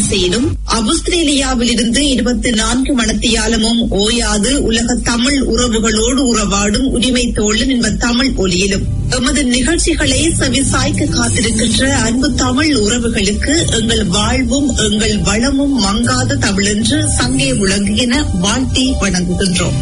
அலைவரிசையிலும் ஆஸ்திரேலியாவிலிருந்து இருபத்தி நான்கு மணத்தியாலமும் ஓயாது உலக தமிழ் உறவுகளோடு உறவாடும் உரிமை தோழன் என்ப தமிழ் ஒலியிலும் எமது நிகழ்ச்சிகளை செவிசாய்க்க காத்திருக்கின்ற அன்பு தமிழ் உறவுகளுக்கு எங்கள் வாழ்வும் எங்கள் வளமும் மங்காத தமிழென்று சங்கே முழங்குகின வாழ்த்தி வணங்குகின்றோம்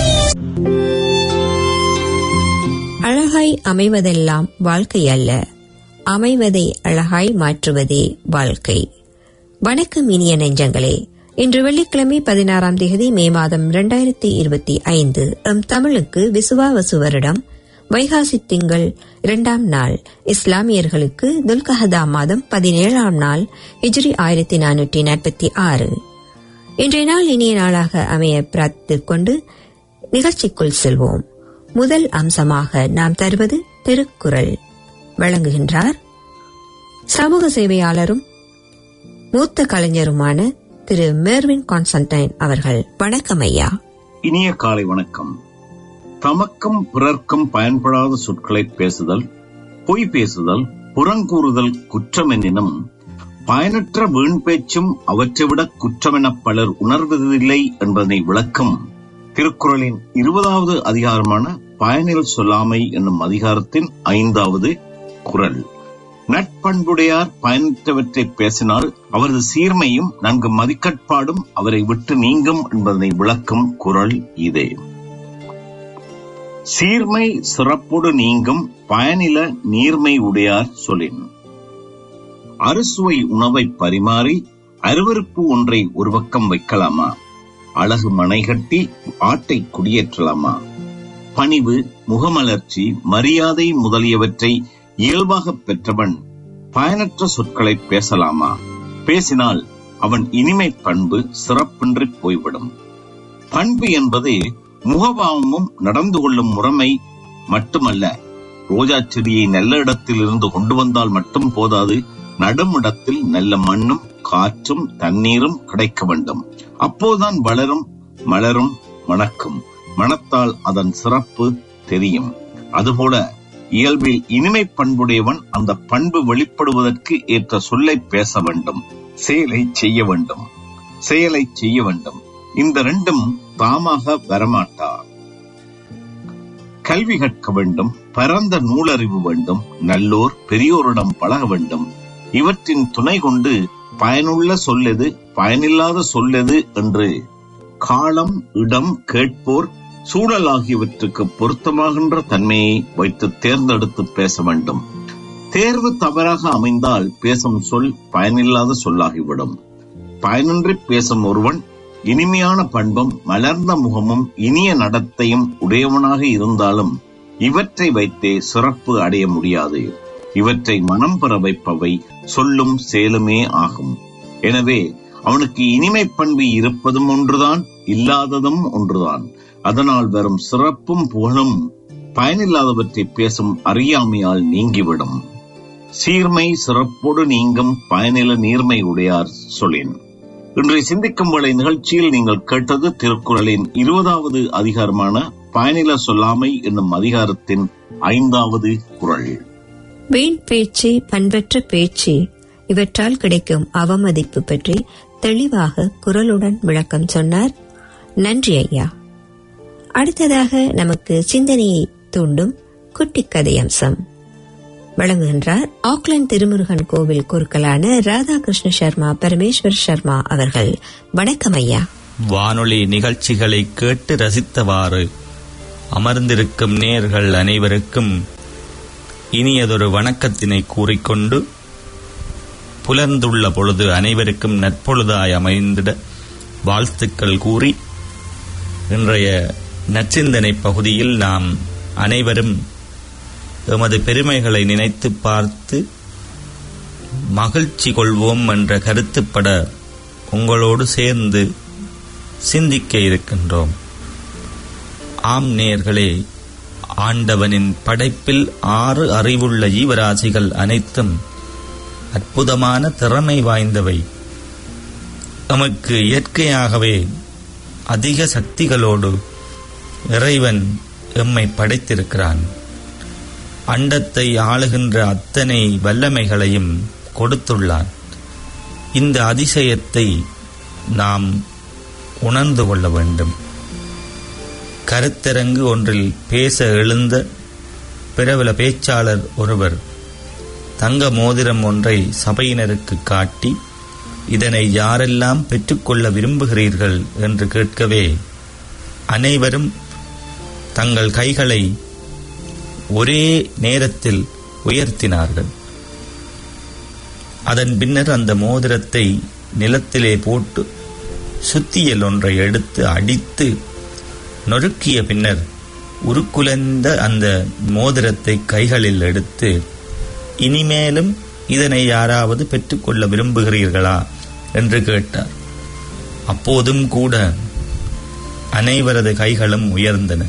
அழகாய் அமைவதெல்லாம் வாழ்க்கை அல்ல அமைவதை அழகாய் மாற்றுவதே வாழ்க்கை வணக்கம் இனிய நெஞ்சங்களே இன்று வெள்ளிக்கிழமை பதினாறாம் தேதி மே மாதம் இரண்டாயிரத்தி இருபத்தி ஐந்து எம் தமிழுக்கு விசுவாவசு வருடம் வைகாசி திங்கள் இரண்டாம் நாள் இஸ்லாமியர்களுக்கு துல்கஹதா மாதம் பதினேழாம் நாள் ஹிஜ்ரி ஆயிரத்தி நானூற்றி நாற்பத்தி ஆறு இன்றைய நாள் இனிய நாளாக அமைய பிரார்த்தித்துக் கொண்டு நிகழ்ச்சிக்குள் செல்வோம் முதல் அம்சமாக நாம் தருவது திருக்குறள் வழங்குகின்றார் சமூக சேவையாளரும் மூத்த கலைஞருமான திரு மேர்வின் கான்ஸ்டன்டைன் அவர்கள் வணக்கம் ஐயா இனிய காலை வணக்கம் தமக்கும் பிறர்க்கும் பயன்படாத சொற்களை பேசுதல் பொய் பேசுதல் புறங்கூறுதல் குற்றம் எனினும் பயனற்ற வீண் பேச்சும் அவற்றைவிட குற்றமென பலர் உணர்வதில்லை என்பதனை விளக்கும் திருக்குறளின் இருபதாவது அதிகாரமான பயனில் சொல்லாமை என்னும் அதிகாரத்தின் ஐந்தாவது குரல் நட்பண்புடையார் பயனற்றவற்றை பேசினால் அவரது சீர்மையும் நன்கு மதிக்கட்பாடும் அவரை விட்டு நீங்கும் என்பதனை விளக்கும் குரல் இதே சீர்மை சிறப்போடு நீங்கும் பயனில நீர்மை உடையார் சொல்லின் அறுசுவை உணவை பரிமாறி அருவருப்பு ஒன்றை ஒரு பக்கம் வைக்கலாமா அழகு மனை கட்டி ஆட்டை குடியேற்றலாமா பணிவு முகமலர்ச்சி மரியாதை முதலியவற்றை இயல்பாக பெற்றவன் பயனற்ற சொற்களை பேசலாமா பேசினால் அவன் இனிமை பண்பு சிறப்பின்றி போய்விடும் பண்பு என்பது முகபாவமும் நடந்து கொள்ளும் முறைமை மட்டுமல்ல ரோஜா செடியை நல்ல இடத்தில் இருந்து கொண்டு வந்தால் மட்டும் போதாது நடும் இடத்தில் நல்ல மண்ணும் காற்றும் தண்ணீரும் கிடைக்க வேண்டும் அப்போதுதான் வளரும் மலரும் மணக்கும் மனத்தால் அதன் சிறப்பு தெரியும் அதுபோல இயல்பில் இனிமை பண்புடையவன் அந்த பண்பு வெளிப்படுவதற்கு ஏற்ற சொல்லை பேச வேண்டும் செயலை செய்ய வேண்டும் செயலை செய்ய வேண்டும் இந்த ரெண்டும் தாமாக வரமாட்டா கல்வி கற்க வேண்டும் பரந்த நூலறிவு வேண்டும் நல்லோர் பெரியோரிடம் பழக வேண்டும் இவற்றின் துணை கொண்டு பயனுள்ள சொல்லெது பயனில்லாத சொல்லெது என்று காலம் இடம் கேட்போர் சூழல் ஆகியவற்றுக்கு பொருத்தமாகின்ற தன்மையை வைத்து தேர்ந்தெடுத்து பேச வேண்டும் தேர்வு தவறாக அமைந்தால் பேசும் சொல் பயனில்லாத சொல்லாகிவிடும் பயனின்றி பேசும் ஒருவன் இனிமையான பண்பும் மலர்ந்த முகமும் இனிய நடத்தையும் உடையவனாக இருந்தாலும் இவற்றை வைத்தே சிறப்பு அடைய முடியாது இவற்றை மனம் பெற வைப்பவை சொல்லும் செயலுமே ஆகும் எனவே அவனுக்கு இனிமை பண்பு இருப்பதும் ஒன்றுதான் இல்லாததும் ஒன்றுதான் அதனால் வரும் சிறப்பும் புகழும் பயனில்லாதவற்றை பேசும் அறியாமையால் நீங்கிவிடும் சீர்மை சிறப்போடு நீங்கும் பயனில நீர்மை உடையார் சொல்லின் இன்றைய சிந்திக்கும் வேளை நிகழ்ச்சியில் நீங்கள் கேட்டது திருக்குறளின் இருபதாவது அதிகாரமான பயனில சொல்லாமை என்னும் அதிகாரத்தின் ஐந்தாவது குரல் வீண் பேச்சு பண்பற்ற பேச்சு இவற்றால் கிடைக்கும் அவமதிப்பு பற்றி தெளிவாக குரலுடன் விளக்கம் சொன்னார் நன்றி ஐயா அடுத்ததாக நமக்கு சிந்தனையை தூண்டும் குட்டி கதையம்சம் வழங்குகின்றார் ஆக்லாந்து திருமுருகன் கோவில் குருக்களான ராதாகிருஷ்ண சர்மா பரமேஸ்வர் சர்மா அவர்கள் வணக்கம் ஐயா வானொலி நிகழ்ச்சிகளை கேட்டு ரசித்தவாறு அமர்ந்திருக்கும் நேர்கள் அனைவருக்கும் இனியதொரு வணக்கத்தினை கூறிக்கொண்டு புலர்ந்துள்ள பொழுது அனைவருக்கும் நற்பொழுதாய் அமைந்திட வாழ்த்துக்கள் கூறி இன்றைய நச்சிந்தனை பகுதியில் நாம் அனைவரும் எமது பெருமைகளை நினைத்து பார்த்து மகிழ்ச்சி கொள்வோம் என்ற கருத்துப்பட உங்களோடு சேர்ந்து சிந்திக்க இருக்கின்றோம் ஆம் நேர்களே ஆண்டவனின் படைப்பில் ஆறு அறிவுள்ள ஜீவராசிகள் அனைத்தும் அற்புதமான திறமை வாய்ந்தவை நமக்கு இயற்கையாகவே அதிக சக்திகளோடு இறைவன் எம்மை படைத்திருக்கிறான் அண்டத்தை ஆளுகின்ற அத்தனை வல்லமைகளையும் கொடுத்துள்ளான் இந்த அதிசயத்தை நாம் உணர்ந்து கொள்ள வேண்டும் கருத்தரங்கு ஒன்றில் பேச எழுந்த பிரபல பேச்சாளர் ஒருவர் தங்க மோதிரம் ஒன்றை சபையினருக்கு காட்டி இதனை யாரெல்லாம் பெற்றுக்கொள்ள விரும்புகிறீர்கள் என்று கேட்கவே அனைவரும் தங்கள் கைகளை ஒரே நேரத்தில் உயர்த்தினார்கள் அதன் பின்னர் அந்த மோதிரத்தை நிலத்திலே போட்டு சுத்தியல் ஒன்றை எடுத்து அடித்து நொறுக்கிய பின்னர் உருக்குலைந்த அந்த மோதிரத்தை கைகளில் எடுத்து இனிமேலும் இதனை யாராவது பெற்றுக்கொள்ள விரும்புகிறீர்களா என்று கேட்டார் அப்போதும் கூட அனைவரது கைகளும் உயர்ந்தன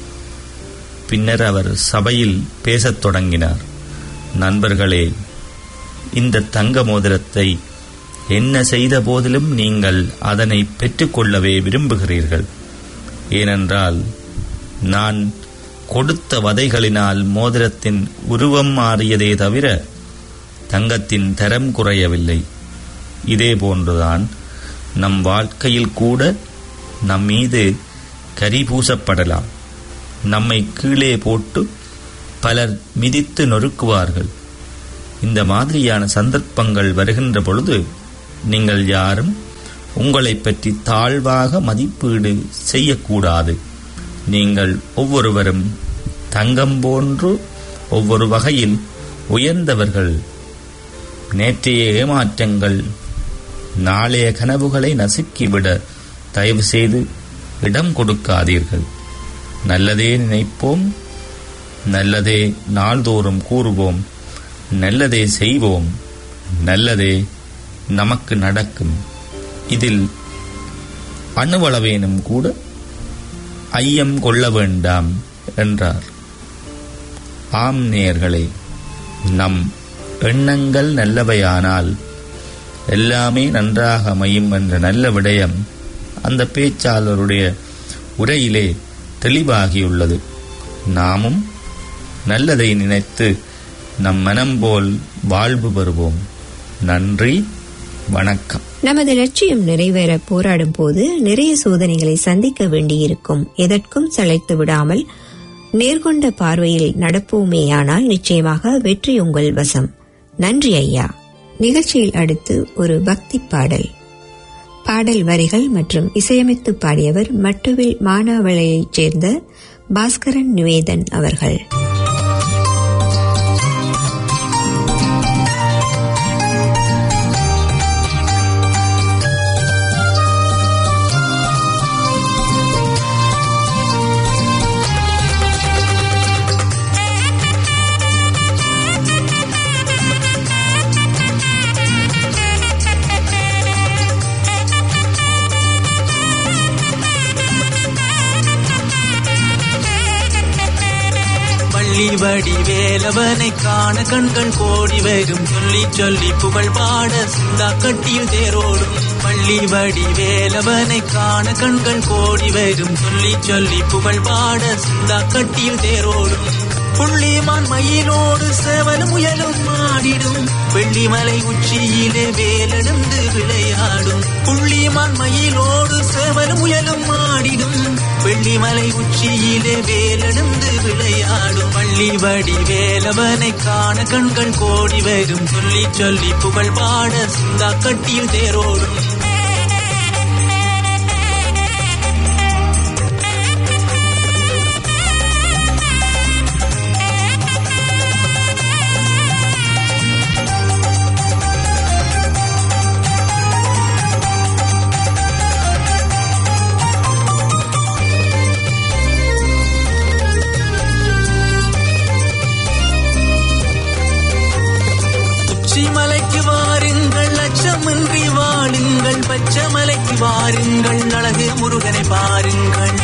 பின்னர் அவர் சபையில் பேசத் தொடங்கினார் நண்பர்களே இந்த தங்க மோதிரத்தை என்ன செய்த போதிலும் நீங்கள் அதனை பெற்றுக்கொள்ளவே விரும்புகிறீர்கள் ஏனென்றால் நான் கொடுத்த வதைகளினால் மோதிரத்தின் உருவம் மாறியதே தவிர தங்கத்தின் தரம் குறையவில்லை இதே போன்றுதான் நம் வாழ்க்கையில் கூட நம் மீது கரி பூசப்படலாம் நம்மை கீழே போட்டு பலர் மிதித்து நொறுக்குவார்கள் இந்த மாதிரியான சந்தர்ப்பங்கள் வருகின்ற பொழுது நீங்கள் யாரும் உங்களை பற்றி தாழ்வாக மதிப்பீடு செய்யக்கூடாது நீங்கள் ஒவ்வொருவரும் தங்கம் போன்று ஒவ்வொரு வகையில் உயர்ந்தவர்கள் நேற்றைய ஏமாற்றங்கள் நாளைய கனவுகளை நசுக்கிவிட தயவு செய்து இடம் கொடுக்காதீர்கள் நல்லதே நினைப்போம் நல்லதே நாள்தோறும் கூறுவோம் நல்லதே செய்வோம் நல்லதே நமக்கு நடக்கும் இதில் அணுவளவேனும் கூட ஐயம் கொள்ள வேண்டாம் என்றார் ஆம் நேயர்களே நம் எண்ணங்கள் நல்லவையானால் எல்லாமே நன்றாக அமையும் என்ற நல்ல விடயம் அந்த பேச்சாளருடைய உரையிலே தெளிவாகியுள்ளது நாமும் நல்லதை நினைத்து நம் மனம் போல் வாழ்வு பெறுவோம் நன்றி வணக்கம் நமது லட்சியம் நிறைவேற போராடும் போது நிறைய சோதனைகளை சந்திக்க வேண்டியிருக்கும் எதற்கும் சளைத்து விடாமல் நேர்கொண்ட பார்வையில் நடப்போமேயானால் நிச்சயமாக வெற்றி உங்கள் வசம் நன்றி ஐயா நிகழ்ச்சியில் அடுத்து ஒரு பக்தி பாடல் பாடல் வரிகள் மற்றும் இசையமைத்து பாடியவர் மட்டுவில் மானாவளையைச் சேர்ந்த பாஸ்கரன் நிவேதன் அவர்கள் வள்ளி வடி வேலவனை காண கண்கள் கோடி வரும் சொல்லி சொல்லி புகழ் பாட சிந்தா கட்டியில் தேரோடும் வள்ளி வடி வேலவனை காண கண்கள் கோடி வரும் சொல்லி சொல்லி புகழ் பாட சிந்தா கட்டியில் தேரோடும் புள்ளிமான் மயிலோடு சேவலும் முயலும் ஆடிடும் வெள்ளிமலை உச்சியிலே வேலெடுந்து விளையாடும் புள்ளிமான் மயிலோடு சேவலும் முயலும் ஆடிடும் வெள்ளிமலை உச்சியிலே வேலெடுந்து விளையாடும் வள்ளி வடி வேலவனை காண கண்கள் கோடி வரும் சொல்லி சொல்லி புகழ் பாட சிந்தா கட்டியில் தேரோடும் உச்சிமலைக்கு வாருங்கள் அச்சமின்றி வாழுங்கள் பச்சைமலைக்கு வாருங்கள் அழகு முருகனை பாருங்கள்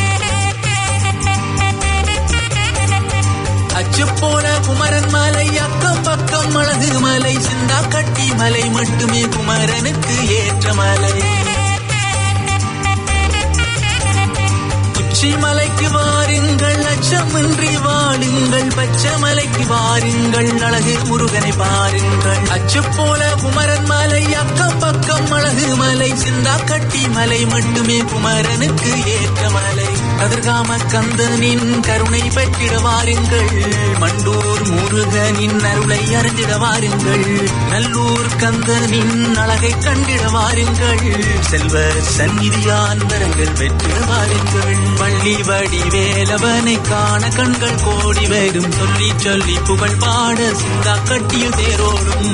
அச்சு போல குமரன் மலை அக்கம் பக்கம் அழகு மலை சிந்தா கட்டி மலை மட்டுமே குமரனுக்கு ஏற்ற மலை உச்சி மலைக்கு வாரு வாருங்கள் அச்சமின்றி வாழுங்கள் பச்சைமலைக்கு வாருங்கள் அழகு முருகனை பாருங்கள் அச்சு போல குமரன் மலை அக்கம் பக்கம் அழகு மலை சிந்தா கட்டி மலை மட்டுமே குமரனுக்கு ஏற்ற மலை கதிர்காம கந்தனின் கருணை பெற்றிட வாருங்கள் மண்டூர் முருகனின் அருளை அறிந்திட வாருங்கள் நல்லூர் கந்தனின் அழகை கண்டிட வாருங்கள் செல்வ சந்நிதியான் வரங்கள் பெற்றிட வாருங்கள் பள்ளி வடி வேலவனை காண கண்கள் கோடி வரும் சொல்லி சொல்லி புகழ் பாட சிந்தா கட்டியில் தேரோடும்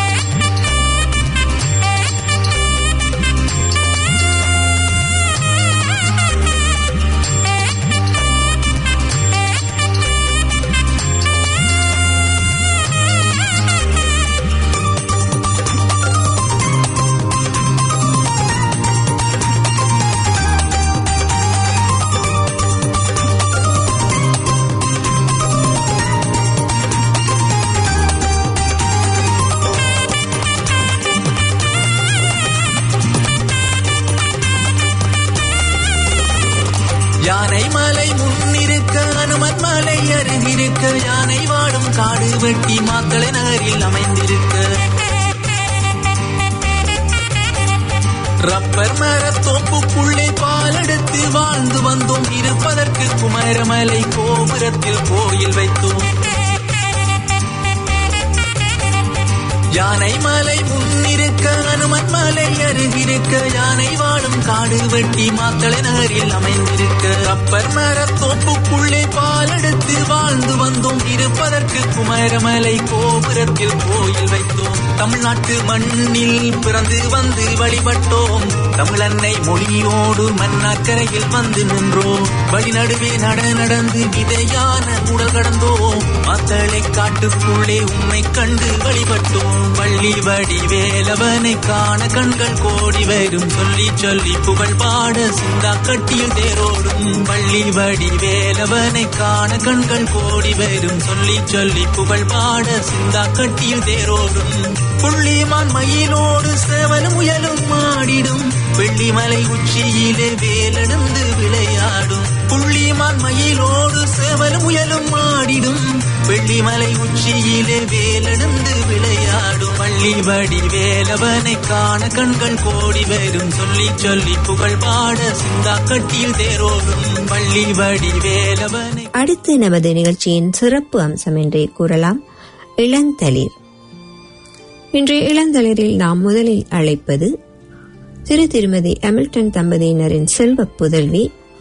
யானை மலை முன்னிருக்க அனுமன் மலை அருகிருக்க யானை வாடும் காடு வெட்டி மாத்தளை நகரில் அமைந்திருக்க ரப்பர் மர தோப்புக்குள்ளே பாலெடுத்து வாழ்ந்து வந்தோம் இருப்பதற்கு குமரமலை கோபுரத்தில் கோயில் வைத்தோம் யானை மலை முன்னிருக்க அனுமன் மலை அருகிருக்க யானை வாழும் காடு வெட்டி மாத்தளை நகரில் அமைந்திருக்க அப்பர் மர தோப்புக்குள்ளே பாலெடுத்து வாழ்ந்து வந்தோம் இருப்பதற்கு குமரமலை கோபுரத்தில் கோயில் வைத்தோம் தமிழ்நாட்டு மண்ணில் பிறந்து வந்து வழிபட்டோம் தமிழன்னை மொழியோடு மன்னாக்கரையில் வந்து நின்றோம் வழி நடுவே நட நடந்து விதையான உடல் கடந்தோம் மாத்தளை காட்டுக்குள்ளே உம்மை கண்டு வழிபட்டோம் வள்ளி வடி வேலவனை காண கண்கள் கோடி வரும் சொல்லி சொல்லி புகழ் பாட சிந்தா கட்டியில் தேரோடும் வள்ளி வடி வேலவனை காண கண்கள் கோடி வரும் சொல்லி சொல்லி புகழ் பாட சிந்தா கட்டியில் தேரோடும் புள்ளிமான் மயிலோடு சேவலும் முயலும் ஆடிடும் வெள்ளிமலை உச்சியிலே வேலெடுந்து விளையாடும் புள்ளிமான் மயிலோடு சேவலும் முயலும் ஆடிடும் வெள்ளிமலை உச்சியிலே வேலெடுந்து விளையாடும் வள்ளி வடி வேலவனை காண கண்கள் கோடி வரும் சொல்லி சொல்லி புகழ் பாட சிந்தா கட்டியில் தேரோடும் வள்ளி வடி வேலவனை அடுத்து நமது நிகழ்ச்சியின் சிறப்பு அம்சம் என்றே கூறலாம் இளந்தளிர் இன்றைய இளந்தளிரில் நாம் முதலில் அழைப்பது திரு திருமதி அமில்டன் தம்பதியினரின் செல்வ புதல்வி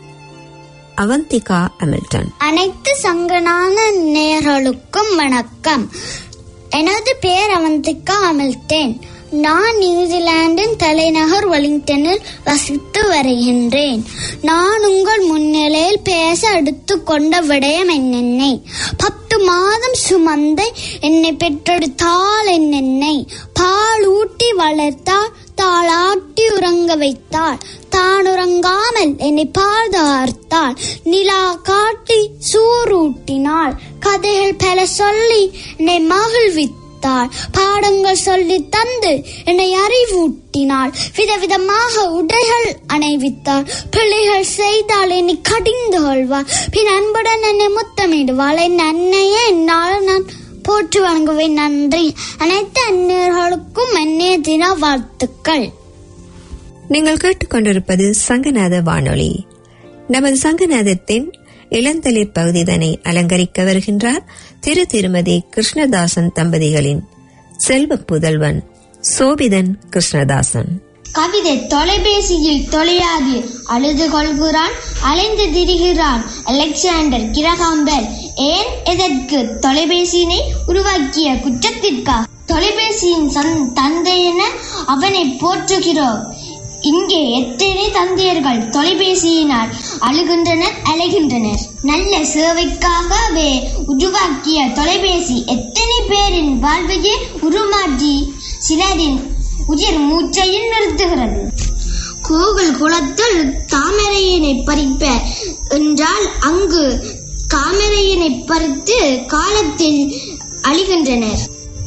அவந்திகா அமில்டன் அனைத்து சங்கனான நேயர்களுக்கும் வணக்கம் எனது பெயர் அவந்திகா அமில்டேன் நான் நியூசிலாந்தின் தலைநகர் வெலிங்டனில் வசித்து வருகின்றேன் நான் உங்கள் முன்னிலையில் பேச எடுத்துக்கொண்ட விடயம் என்னென்னை பத்து மாதம் சுமந்த என்னை பெற்றெடுத்தாள் என்னென்னை பால் ஊட்டி வளர்த்தாள் தாளாட்டி உறங்க வைத்தாள் தான் உறங்காமல் என்னை பார்த்தார்த்தாள் நிலா காட்டி சூரூட்டினாள் கதைகள் பல சொல்லி என்னை மகிழ்வித்தாள் பாடங்கள் சொல்லி தந்து என்னை அறிவூட்டினாள் விதவிதமாக உடைகள் அணைவித்தாள் பிள்ளைகள் செய்தால் என்னை கடிந்து கொள்வாள் பின் அன்புடன் என்னை முத்தமிடுவாள் என் அன்னையே என்னால் நான் போற்றி வணங்குவேன் நன்றி அனைத்து அந்நியர்களுக்கும் அந்நிய தின வாழ்த்துக்கள் நீங்கள் கேட்டுக்கொண்டிருப்பது சங்கநாத வானொலி நமது சங்கநாதத்தின் இளந்தளிர் பகுதிதனை அலங்கரிக்க வருகின்றார் திரு திருமதி கிருஷ்ணதாசன் தம்பதிகளின் செல்வ புதல்வன் சோபிதன் கிருஷ்ணதாசன் கவிதை தொலைபேசியில் தொலையாது அழுது கொள்கிறான் அலைந்து திரிகிறான் அலெக்சாண்டர் கிரகாம்பெல் ஏன் எதற்கு தொலைபேசியினை உருவாக்கிய குற்றத்திற்கா தொலைபேசியின் சந்- தந்தை என அவனை போற்றுகிறோம் இங்கே எத்தனை தந்தையர்கள் தொலைபேசியினால் அழுகின்றனர் அலைகின்றனர் நல்ல சேவைக்காகவே உருவாக்கிய தொலைபேசி எத்தனை பேரின் வாழ்வையே உருமாற்றி சிலரின் உயிர் மூச்சையும் நிறுத்துகிறது கோவில் குளத்தில் தாமரையினை பறிப்ப என்றால் அங்கு காமரையினை பறித்து காலத்தில் அழிகின்றனர்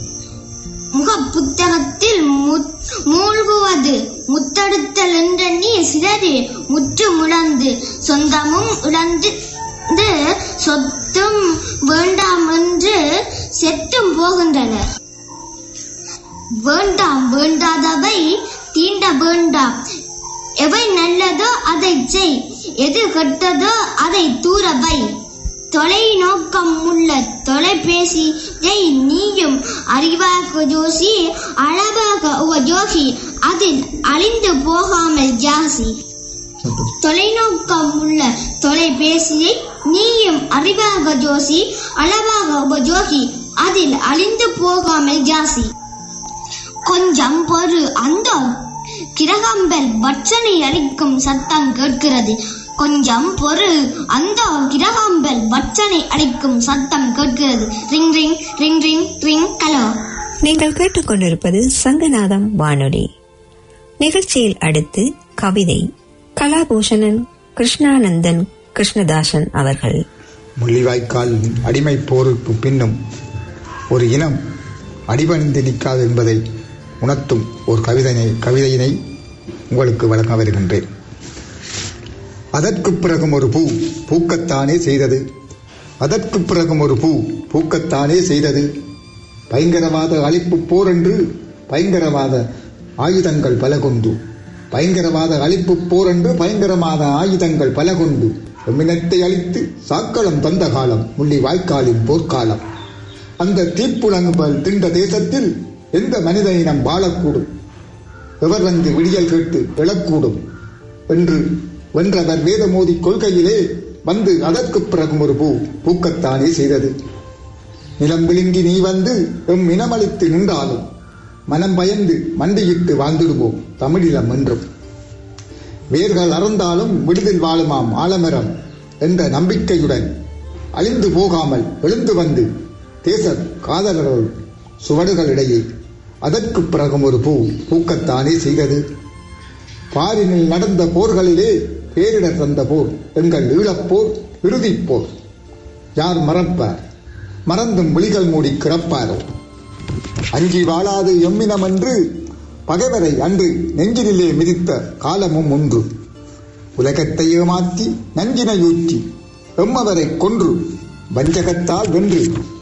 முக புத்தகத்தில் மு- மூழ்குவது முத்தெடுத்தல் என்ற நீர் சிதறி முற்று முழந்து சொந்தமும் இழந்து இழந்து சொத்தும் வேண்டாம் என்று செத்தும் போகின்றனர் வேண்டாம் வேண்டாதவை தீண்ட வேண்டாம் எவை நல்லதோ அதை செய் எது கெட்டதோ அதை தூர வை தொலைநோக்கம் உள்ள தொலைபேசியை நீயும் அறிவாக ஜோசி அழகாக உபயோகி அதில் அழிந்து போகாமல் ஜாசி தொலைநோக்கம் உள்ள தொலைபேசியை நீயும் அறிவாக ஜோசி அளவாக உபயோகி அதில் அழிந்து போகாமல் ஜாசி கொஞ்சம் பொறு அந்த கிரகம்பல் பட்சனை அளிக்கும் சத்தம் கேட்கிறது கொஞ்சம் பொறு அந்த கிரகம்பல் பட்சனை அளிக்கும் சத்தம் கேட்கிறது ring ring ring ring ring hello நீங்கள் கேட்டுக்கொண்டிருப்பது சங்கநாதம் வானொலி நிகழ்ச்சியில் அடுத்து கவிதை கலாபூஷணன் கிருஷ்ணானந்தன் கிருஷ்ணதாசன் அவர்கள் முள்ளிவாய்க்கால் அடிமை போருக்கு பின்னும் ஒரு இனம் அடிபணிந்து நிற்காது என்பதை உணர்த்தும் ஒரு கவிதையை கவிதையினை உங்களுக்கு வழங்க வருகின்றேன் அதற்குப் பிறகும் ஒரு பூ பூக்கத்தானே செய்தது அதற்குப் பிறகும் ஒரு பூ பூக்கத்தானே செய்தது பயங்கரவாத அழிப்பு போர் என்று பயங்கரவாத ஆயுதங்கள் பல கொண்டு பயங்கரவாத அழிப்பு போர் என்று பயங்கரவாத ஆயுதங்கள் பல கொண்டு எம்மினத்தை அழித்து சாக்களம் தந்த காலம் முள்ளி வாய்க்காலின் போர்க்காலம் அந்த தீப்புழங்குபல் திண்ட தேசத்தில் எந்த மனித இனம் வாழக்கூடும் எவர் வந்து விடியல் கேட்டு எழக்கூடும் என்று வென்றவர் வேதமோதி கொள்கையிலே வந்து அதற்குப் பிறகும் ஒரு பூ பூக்கத்தானே செய்தது நிலம் விழுங்கி நீ வந்து எம் இனமளித்து நின்றாலும் மனம் பயந்து மண்டியிட்டு வாழ்ந்திடுவோம் தமிழிலம் என்றும் வேர்கள் அறந்தாலும் விடுதில் வாழுமாம் ஆலமரம் என்ற நம்பிக்கையுடன் அழிந்து போகாமல் எழுந்து வந்து தேச காதலர்கள் சுவடுகளிடையே அதற்குப் பிறகும் ஒரு பூ பூக்கத்தானே செய்தது பாரினில் நடந்த போர்களிலே பேரிடர் தந்த போர் எங்கள் ஈழப்போர் இறுதிப் போர் யார் மறப்பார் மறந்தும் விழிகள் மூடி கிடப்பாரோ அஞ்சி வாழாது எம்மினம் என்று பகைவரை அன்று நெஞ்சினிலே மிதித்த காலமும் ஒன்று உலகத்தை ஏமாற்றி நஞ்சினையூற்றி எம்மவரை கொன்று வஞ்சகத்தால் வென்று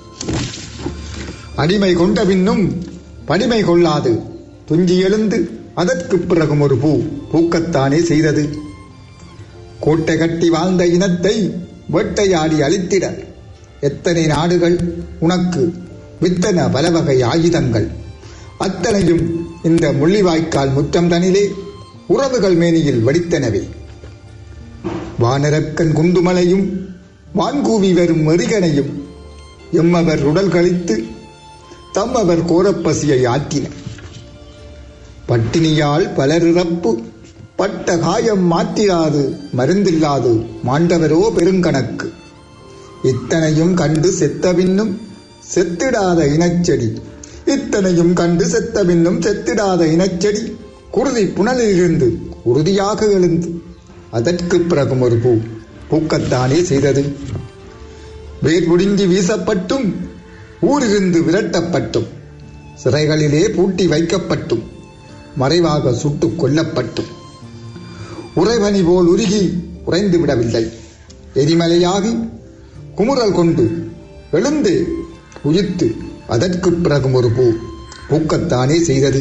அடிமை கொண்ட பின்னும் பணிமை கொள்ளாது துஞ்சி எழுந்து அதற்குப் பிறகும் ஒரு பூ பூக்கத்தானே செய்தது கோட்டை கட்டி வாழ்ந்த இனத்தை வேட்டையாடி அழித்திட எத்தனை நாடுகள் உனக்கு வித்தன பலவகை ஆயுதங்கள் அத்தனையும் இந்த முள்ளிவாய்க்கால் முற்றம் தனிலே உறவுகள் மேனியில் வடித்தனவே வானரக்கன் குண்டுமலையும் வான்கூவி வரும் எரிகனையும் எம்மவர் உடல் கழித்து தம்மவர் கோரப்பசியை ஆற்றின பட்டினியால் பலரிறப்பு பட்ட காயம் மாற்றிராது மருந்தில்லாது மாண்டவரோ பெருங்கணக்கு இத்தனையும் கண்டு செத்த பின்னும் செத்திடாத இனச்செடி இத்தனையும் கண்டு செத்த பின்னும் செத்திடாத இனச்செடி குருதி புனலிலிருந்து உறுதியாக எழுந்து அதற்குப் பிறகும் ஒரு பூ பூக்கத்தானே செய்தது வேர் முடிஞ்சி வீசப்பட்டும் ஊரிருந்து விரட்டப்பட்டும் சிறைகளிலே பூட்டி வைக்கப்பட்டும் மறைவாக சுட்டுக் கொல்லப்பட்டும் உறைபனி போல் உருகி உறைந்து விடவில்லை எரிமலையாகி குமுறல் கொண்டு எழுந்து உயிர்த்து அதற்குப் பிறகும் ஒரு பூ பூக்கத்தானே செய்தது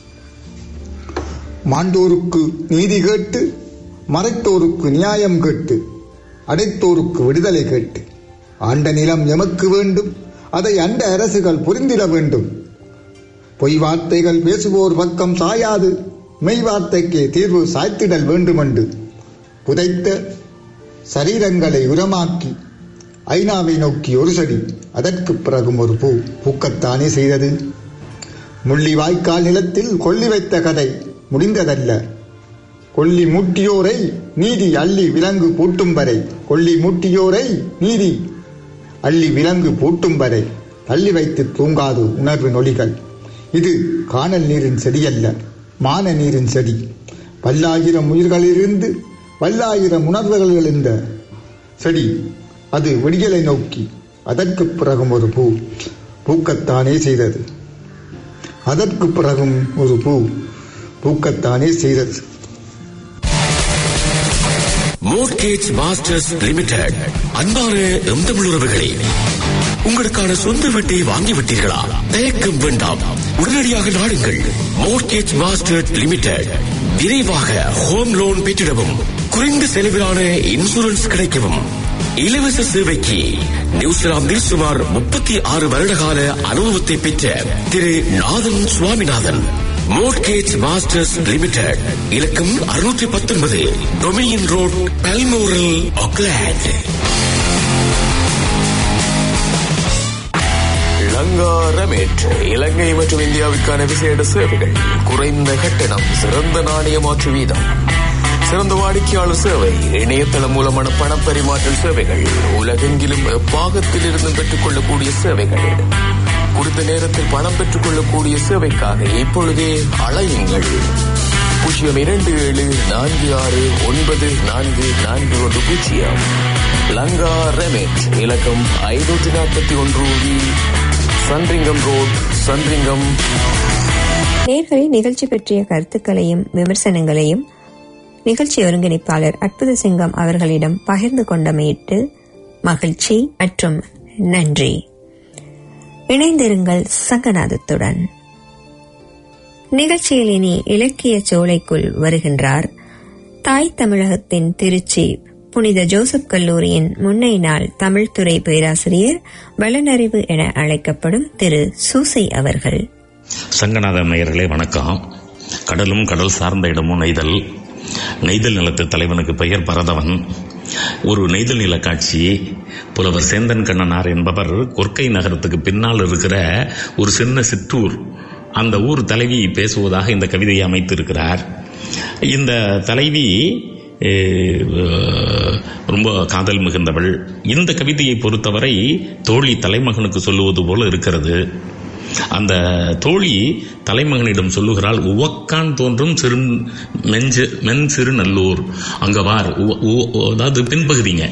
மாண்டோருக்கு நீதி கேட்டு மறைத்தோருக்கு நியாயம் கேட்டு அடைத்தோருக்கு விடுதலை கேட்டு ஆண்ட நிலம் எமக்கு வேண்டும் அதை அண்ட அரசுகள் புரிந்திட வேண்டும் பொய் வார்த்தைகள் பேசுவோர் பக்கம் சாயாது மெய் வார்த்தைக்கே தீர்வு சாய்த்திடல் வேண்டுமென்று புதைத்த சரீரங்களை உரமாக்கி ஐநாவை நோக்கி ஒரு செடி அதற்குப் பிறகும் ஒரு பூ பூக்கத்தானே செய்தது முள்ளி வாய்க்கால் நிலத்தில் கொள்ளி வைத்த கதை முடிந்ததல்ல கொள்ளி மூட்டியோரை நீதி அள்ளி விலங்கு பூட்டும் வரை கொள்ளி மூட்டியோரை நீதி அள்ளி விலங்கு பூட்டும் வரை தள்ளி வைத்து தூங்காது உணர்வு நொலிகள் இது காணல் நீரின் செடியல்ல மான நீரின் செடி பல்லாயிரம் உயிர்களிலிருந்து பல்லாயிரம் உணர்வுகள் எழுந்த செடி அது விடியலை நோக்கி அதற்குப் பிறகும் ஒரு பூ பூக்கத்தானே செய்தது அதற்குப் பிறகும் ஒரு பூ பூக்கத்தானே செய்தது மோர்கேஜ் மாஸ்டர்ஸ் லிமிடெட் அன்பான எம் தமிழ் உறவுகளே உங்களுக்கான சொந்த வீட்டை வாங்கிவிட்டீர்களா தயக்கம் வேண்டாம் உடனடியாக நாடுங்கள் மோர்கேஜ் மாஸ்டர் லிமிடெட் விரைவாக ஹோம் லோன் பெற்றிடவும் குறைந்த செலவிலான இன்சூரன்ஸ் கிடைக்கவும் இலவச சேவைக்கு நியூசிலாந்தில் சுமார் முப்பத்தி ஆறு வருடகால அனுபவத்தை பெற்ற Thiru Nathan Swaminathan mortgage masters limited இலக்கம் அறுநூற்றி பத்தொன்பது டொமினியன் ரோட் பல்மோரல் ஆக்லாண்ட் இளங்காரமேற்று இலங்கை மற்றும் இந்தியாவுக்கான விசேட சேவைகள் குறைந்த கட்டணம் சிறந்த நாணய மாற்று வீதம் சிறந்த வாடிக்கையாளர் சேவை இணையதளம் மூலமான பணப்பரிமாற்றல் சேவைகள் உலகெங்கிலும் எப்பாகத்தில் இருந்து பெற்றுக் கொள்ளக்கூடிய சேவைகள் குறித்த நேரத்தில் பணம் பெற்றுக் கொள்ளக்கூடிய சேவைக்காக இப்பொழுதே அழையுங்கள் பூஜ்ஜியம் இரண்டு ஏழு நான்கு ஆறு ஒன்பது நான்கு நான்கு ஒன்று பூஜ்ஜியம் லங்கா ரெமேட் இலக்கம் ஐநூற்றி நாற்பத்தி ஒன்று வி சன்ரிங்கம் ரோட் சன்ரிங்கம் நேர்களை நிகழ்ச்சி பற்றிய கருத்துக்களையும் விமர்சனங்களையும் நிகழ்ச்சி ஒருங்கிணைப்பாளர் அற்புத சிங்கம் அவர்களிடம் பகிர்ந்து கொண்டமையிட்டு மகிழ்ச்சி மற்றும் நன்றி இணைந்திருங்கள் சங்கநாதத்துடன் நிகழ்ச்சியில் இனி இலக்கிய சோலைக்குள் வருகின்றார் தாய் தமிழகத்தின் திருச்சி புனித ஜோசப் கல்லூரியின் முன்னை நாள் தமிழ்துறை பேராசிரியர் வளனறிவு என அழைக்கப்படும் திரு சூசை அவர்கள் சங்கநாத நேயர்களே வணக்கம் கடலும் கடல் சார்ந்த இடமும் நெய்தல் நெய்தல் நிலத்து தலைவனுக்கு பெயர் பரதவன் ஒரு நெய்தல் நில காட்சி புலவர் சேந்தன் கண்ணனார் என்பவர் கொற்கை நகரத்துக்கு பின்னால் இருக்கிற ஒரு சின்ன சிற்றூர் அந்த ஊர் தலைவி பேசுவதாக இந்த கவிதையை அமைத்திருக்கிறார் இந்த தலைவி அஹ், ரொம்ப காதல் மிகுந்தவள் இந்த கவிதையை பொறுத்தவரை தோழி தலைமகனுக்கு சொல்லுவது போல இருக்கிறது அந்த தோழி தலைமகனிடம் சொல்லுகிறாள் உவக்கான் தோன்றும் சிறு மெஞ்சு மென் சிறு நல்லூர் அங்க வார் உவ- உவ- அதாவது பின்பகுதிங்க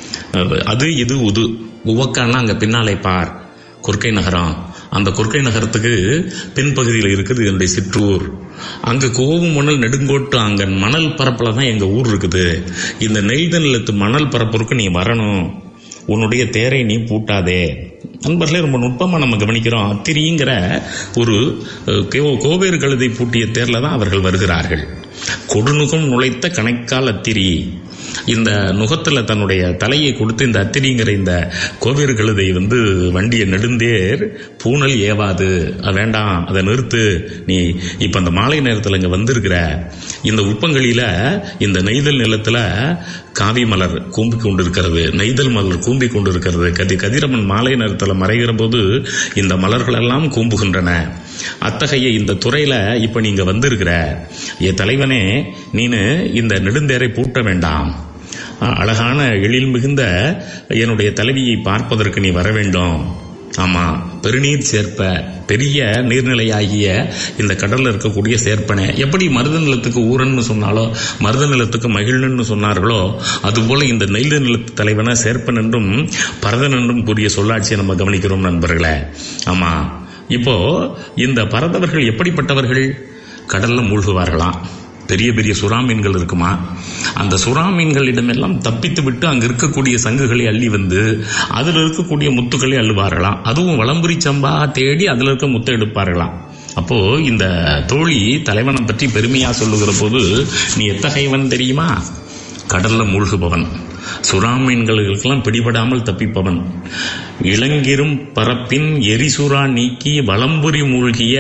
அது இது உது உவக்கான்னா அங்க பின்னாலே பார் கொற்கை நகரம் அந்த கொற்கை நகரத்துக்கு பின்பகுதியில் இருக்குது என்னுடைய சிற்றூர் அங்க கோவும் மணல் நெடுங்கோட்டு அங்க மணல் பரப்புல தான் எங்க ஊர் இருக்குது இந்த நெய்த நிலத்து மணல் பரப்புக்கு நீ வரணும் உன்னுடைய தேரை நீ பூட்டாதே நண்பர்களே ரொம்ப நுட்பமா நம்ம கவனிக்கிறோம் அத்திரிங்கிற ஒரு அஹ், கோ- கோவேறு கழுதை பூட்டிய தேர்ல தான் அவர்கள் வருகிறார்கள் கொடுநுகம் நுழைத்த கணைக்கால் அத்திரி இந்த நுகத்துல தன்னுடைய தலையை கொடுத்து இந்த அத்திரிங்கிற இந்த கோவேறு கழுதை வந்து வண்டியை நெடுந்தேர் பூனல் ஏவாது அது வேண்டாம் அதை நிறுத்து நீ இப்ப அந்த மாலை நேரத்துல இங்க வந்திருக்கிற இந்த உப்பங்களில இந்த நெய்தல் நிலத்துல காவி மலர் கூம்பி கொண்டிருக்கிறது நெய்தல் மலர் கூம்பி கொண்டிருக்கிறது கதி கதிரவன் மாலை நேரத்துல மறைகிற போது இந்த மலர்கள் எல்லாம் கூம்புகின்றன அத்தகைய இந்த துறையில இப்ப நீங்க வந்திருக்கிற ஏ தலைவனே நீனு இந்த நெடுந்தேரை பூட்ட வேண்டாம் அ- அழகான எழில் மிகுந்த என்னுடைய தலைவியை பார்ப்பதற்கு நீ வர வேண்டும் ஆமா பெருநீர் சேர்ப்ப பெரிய நீர்நிலையாகிய இந்த கடல்ல இருக்கக்கூடிய சேர்ப்பனை எப்படி மருத நிலத்துக்கு ஊரன்னு சொன்னாலோ மருத நிலத்துக்கு மகிழ்னு சொன்னார்களோ அதுபோல இந்த நெய்த நிலத்து தலைவனை சேர்ப்பன் என்றும் பரதன் என்றும் கூறிய சொல்லாட்சியை நம்ம கவனிக்கிறோம் நண்பர்களே ஆமா இப்போ இந்த பரதவர்கள் எப்படிப்பட்டவர்கள் கடல்ல மூழ்குவார்களாம் பெரிய பெரிய சுறா மீன்கள் இருக்குமா அந்த சுறா மீன்களிடமெல்லாம் தப்பித்து விட்டு அங்க இருக்கக்கூடிய சங்குகளை அள்ளி வந்து அதுல இருக்கக்கூடிய முத்துக்களை அள்ளுவார்களாம் அதுவும் வளம்புரி சம்பா தேடி அதுல இருக்க முத்தை எடுப்பார்களாம் அப்போ இந்த தோழி தலைவனை பற்றி பெருமையா சொல்லுகிற போது நீ எத்தகையவன் தெரியுமா கடல்ல மூழ்குபவன் சுறா மீன்களுக்கெல்லாம் பிடிபடாமல் தப்பிப்பவன் இளங்கிரும் பரப்பின் எரிசுறா நீக்கி வளம்புரி மூழ்கிய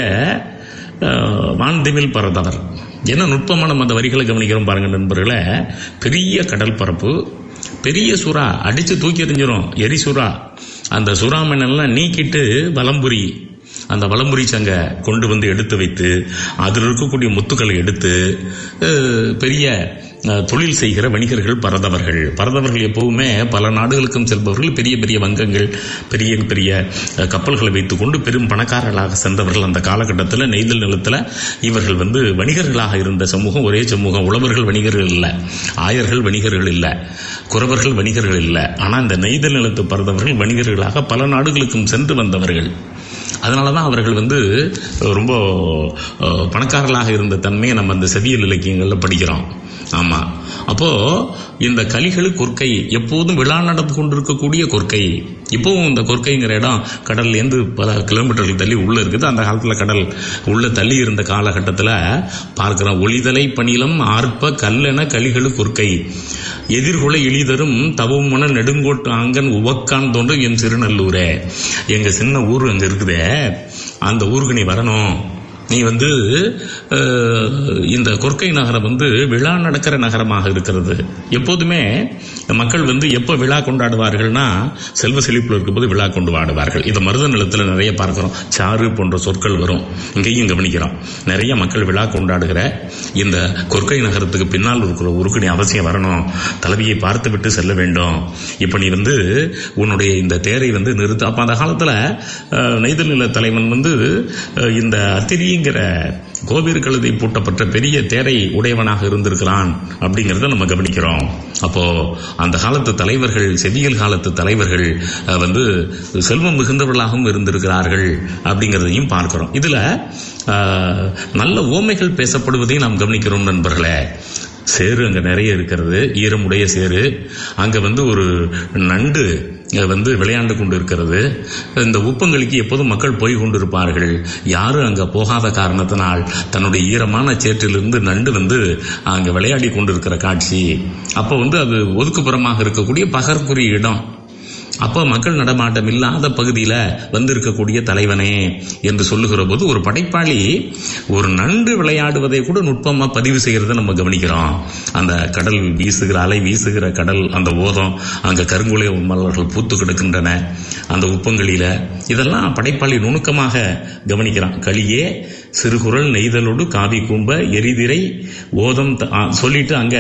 அஹ், வான்திமில் பறந்தவர் என்ன நுட்பமா நம்ம அந்த வரிகளை கவனிக்கிறோம் பாருங்க நண்பர்களே பெரிய கடல் பரப்பு பெரிய சுறா அடிச்சு தூக்கி எறிஞ்சிரும் எரி சுறா அந்த சுறா மீனெல்லாம் நீக்கிட்டு வலம்புரி அந்த வலம்புரி சங்க கொண்டு வந்து எடுத்து வைத்து அதில் இருக்கக்கூடிய முத்துக்களை எடுத்து அஹ், பெரிய அஹ், தொழில் செய்கிற வணிகர்கள் பரதவர்கள் பரதவர்கள் எப்பவுமே பல நாடுகளுக்கும் செல்பவர்கள் பெரிய பெரிய வங்கங்கள் பெரிய பெரிய அஹ், கப்பல்களை வைத்துக்கொண்டு பெரும் பணக்காரர்களாக சென்றவர்கள் அந்த காலகட்டத்தில் நெய்தல் நிலத்தில் இவர்கள் வந்து வணிகர்களாக இருந்த சமூகம் ஒரே சமூகம் உழவர்கள் வணிகர்கள் இல்லை ஆயர்கள் வணிகர்கள் இல்லை குறவர்கள் வணிகர்கள் இல்லை ஆனால் இந்த நெய்தல் நிலத்து பரதவர்கள் வணிகர்களாக பல நாடுகளுக்கும் சென்று வந்தவர்கள் அதனால தான் அவர்கள் வந்து ரொம்ப அஹ், பணக்காரர்களாக இருந்த தன்மையை நம்ம அந்த செவியல் இலக்கியங்களில் படிக்கிறோம் ஆமா அப்போ இந்த கலிகளு கொற்கை எப்போதும் விழா நடந்து கொண்டிருக்கக்கூடிய கொற்கை இப்போவும் இந்த கொற்கைங்கிற இடம் கடல்ல இருந்து பல கிலோமீட்டர்கள் தள்ளி உள்ள இருக்குது அந்த காலத்துல கடல் உள்ள தள்ளி இருந்த காலகட்டத்துல பார்க்கிறோம் ஒளிதலை பணிலம் ஆர்ப்ப கல்லென கலிகளு கொற்கை எதிர்கொலை எளிதரும் தவமுன நெடுங்கோட்டு ஆங்கன் உவக்கான் தோன்றும் என் சிறுநல்லூரே எங்க சின்ன ஊர் அங்க இருக்குதே அந்த ஊருக்கு நீ வரணும் நீ வந்து அஹ், இந்த கொற்கை நகரம் வந்து விழா நடக்கிற நகரமாக இருக்கிறது எப்போதுமே மக்கள் வந்து எப்போ விழா கொண்டாடுவார்கள்னா செல்வ செழிப்பில் இருக்கும்போது விழா கொண்டாடுவார்கள் இதை மருத நிலத்தில் நிறைய பார்க்கிறோம் சாறு போன்ற சொற்கள் வரும் இங்கேயும் கவனிக்கிறோம் நிறைய மக்கள் விழா கொண்டாடுகிற இந்த கொற்கை நகரத்துக்கு பின்னால் இருக்கிற ஊருக்கு நீ அவசியம் வரணும் தலைவியை பார்த்து விட்டு செல்ல வேண்டும் இப்போ நீ வந்து உன்னுடைய இந்த தேரை வந்து நிறுத்த அப்போ அந்த காலத்தில் நெய்தல் நில தலைவன் வந்து அஹ், இந்த அத்திரிங்கிற கோபீர் கழுதை பூட்டப்பட்ட பெரிய தேரை உடையவனாக இருந்திருக்கிறான் அப்படிங்கிறத நம்ம கவனிக்கிறோம் அப்போ அந்த காலத்து தலைவர்கள் செவியல் காலத்து தலைவர்கள் அஹ், வந்து செல்வம் மிகுந்தவர்களாகவும் இருந்திருக்கிறார்கள் அப்படிங்கிறதையும் பார்க்கிறோம் இதுல அஹ், நல்ல ஓமைகள் பேசப்படுவதையும் நாம் கவனிக்கிறோம் நண்பர்களே சேரு அங்க நிறைய இருக்கிறது ஈரமுடைய சேரு அங்க வந்து ஒரு நண்டு அஹ், வந்து விளையாண்டு கொண்டு இருக்கிறது இந்த உப்பங்களுக்கு எப்போதும் மக்கள் போய் கொண்டிருப்பார்கள் யாரும் அங்க போகாத காரணத்தினால் தன்னுடைய ஈரமான சேற்றிலிருந்து நண்டு வந்து அங்க விளையாடி கொண்டிருக்கிற காட்சி அப்போ வந்து அது ஒதுக்குப்புறமாக இருக்கக்கூடிய பகற்குரிய இடம் அப்போ மக்கள் நடமாட்டம் இல்லாத பகுதியில் வந்திருக்கக்கூடிய தலைவனே என்று சொல்லுகிற போது ஒரு படைப்பாளி ஒரு நண்டு விளையாடுவதை கூட நுட்பமா பதிவு செய்யறதை நம்ம கவனிக்கிறோம் அந்த கடல் வீசுகிற அலை வீசுகிற கடல் அந்த ஓதம் அங்க கருங்குலை மலர்கள் பூத்து கிடக்கின்றன அந்த உப்பங்களில இதெல்லாம் படைப்பாளி நுணுக்கமாக கவனிக்கிறான் களியே சிறுகுரல் நெய்தலோடு காவி கூம்ப எரிதிரை ஓதம் த- ஆ, சொல்லிட்டு அங்க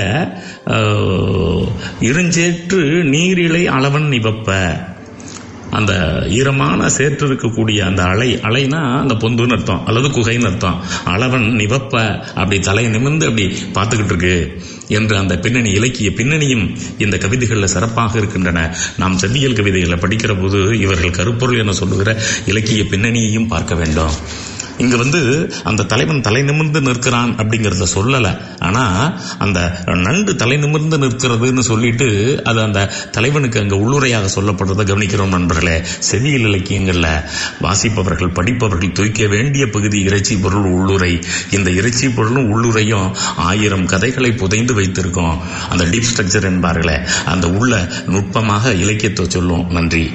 ஆஹ், இருஞ்சேற்று நீரிழை அளவன் நிவப்ப அந்த ஈரமான சேற்று இருக்கக்கூடிய அந்த அலை அலைனா அந்த பொந்துன்னு அர்த்தம் அல்லது குகைன்னு அர்த்தம் அளவன் நிவப்ப அப்படி தலை நிமிர்ந்து அப்படி பார்த்துக்கிட்டு இருக்கு என்று அந்த பின்னணி இலக்கிய பின்னணியும் இந்த கவிதைகளில் சிறப்பாக இருக்கின்றன நாம் செவ்வியல் கவிதைகளை படிக்கிற போது இவர்கள் கருப்பொருள் என சொல்லுகிற இலக்கிய பின்னணியையும் பார்க்க வேண்டும் இங்க வந்து அந்த தலைவன் தலை நிமிர்ந்து நிற்கிறான் அப்படிங்கறத சொல்லல ஆனா அந்த நண்டு தலை நிமிர்ந்து நிற்கிறதுன்னு சொல்லிட்டு அது அந்த தலைவனுக்கு அங்க உள்ளுரையாக சொல்லப்படுறதை கவனிக்கிறோம் நண்பர்களே செவியல் இலக்கியங்கள்ல வாசிப்பவர்கள் படிப்பவர்கள் தூய்க்க வேண்டிய பகுதி இறைச்சி பொருள் உள்ளுரை இந்த இறைச்சி பொருளும் உள்ளுரையும் ஆயிரம் கதைகளை புதைந்து வைத்திருக்கோம் அந்த டீப் ஸ்ட்ரக்சர் என்பார்களே அந்த உள்ள நுட்பமாக இலக்கியத்தை சொல்லும் நன்றி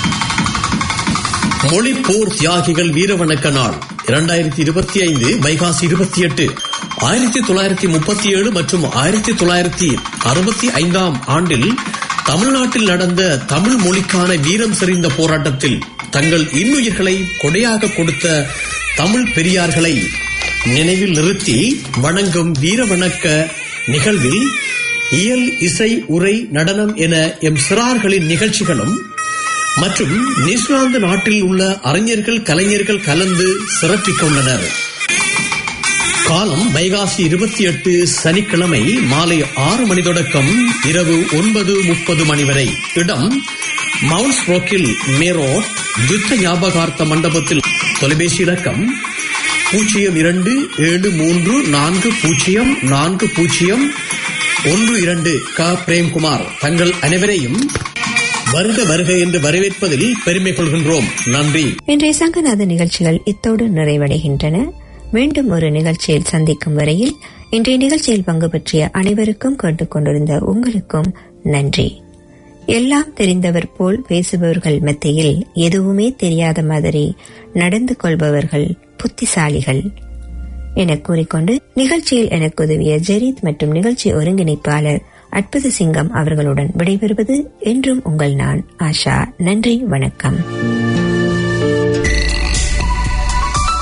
மொழி போர் தியாகிகள் வீரவணக்க நாள் இரண்டாயிரத்தி இருபத்தி ஐந்து வைகாசி இருபத்தி எட்டு ஆயிரத்தி தொள்ளாயிரத்தி முப்பத்தி ஏழு மற்றும் ஆயிரத்தி தொள்ளாயிரத்தி அறுபத்தி ஐந்தாம் ஆண்டில் தமிழ்நாட்டில் நடந்த தமிழ் மொழிக்கான வீரம் செறிந்த போராட்டத்தில் தங்கள் இன்னுயிர்களை கொடையாக கொடுத்த தமிழ் பெரியார்களை நினைவில் நிறுத்தி வணங்கும் வீரவணக்க நிகழ்வில் இயல் இசை உரை நடனம் என எம் சிறார்களின் நிகழ்ச்சிகளும் மற்றும் நியூசிலாந்து நாட்டில் உள்ள அறிஞர்கள் கலைஞர்கள் கலந்து சிறப்பிக்க உள்ளனர் காலம் வைகாசி இருபத்தி எட்டு சனிக்கிழமை மாலை ஆறு மணி தொடக்கம் இரவு ஒன்பது முப்பது மணி வரை இடம் மவுண்ட் ரோக்கில் மேரோ யுத்த ஞாபகார்த்த மண்டபத்தில் தொலைபேசி இலக்கம் பூஜ்ஜியம் இரண்டு ஏழு மூன்று நான்கு பூஜ்ஜியம் நான்கு பூஜ்ஜியம் ஒன்று இரண்டு க பிரேம்குமார் தங்கள் அனைவரையும் வருக வருக என்று வரவேற்பதில் பெருமை கொள்கின்றோம் நன்றி இன்றைய சங்கநாத நிகழ்ச்சிகள் இத்தோடு நிறைவடைகின்றன மீண்டும் ஒரு நிகழ்ச்சியில் சந்திக்கும் வரையில் இன்றைய நிகழ்ச்சியில் பங்கு பற்றிய அனைவருக்கும் கேட்டுக்கொண்டிருந்த உங்களுக்கும் நன்றி எல்லாம் தெரிந்தவர் போல் பேசுபவர்கள் மத்தியில் எதுவுமே தெரியாத மாதிரி நடந்து கொள்பவர்கள் புத்திசாலிகள் என கூறிக்கொண்டு நிகழ்ச்சியில் எனக்கு உதவிய ஜெரீத் மற்றும் நிகழ்ச்சி ஒருங்கிணைப்பாளர் அற்புத சிங்கம் அவர்களுடன் விடைபெறுவது என்றும் உங்கள் நான் ஆஷா நன்றி வணக்கம்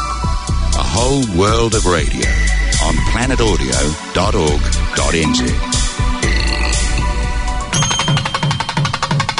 A whole world of radio on planetaudio.org.nz.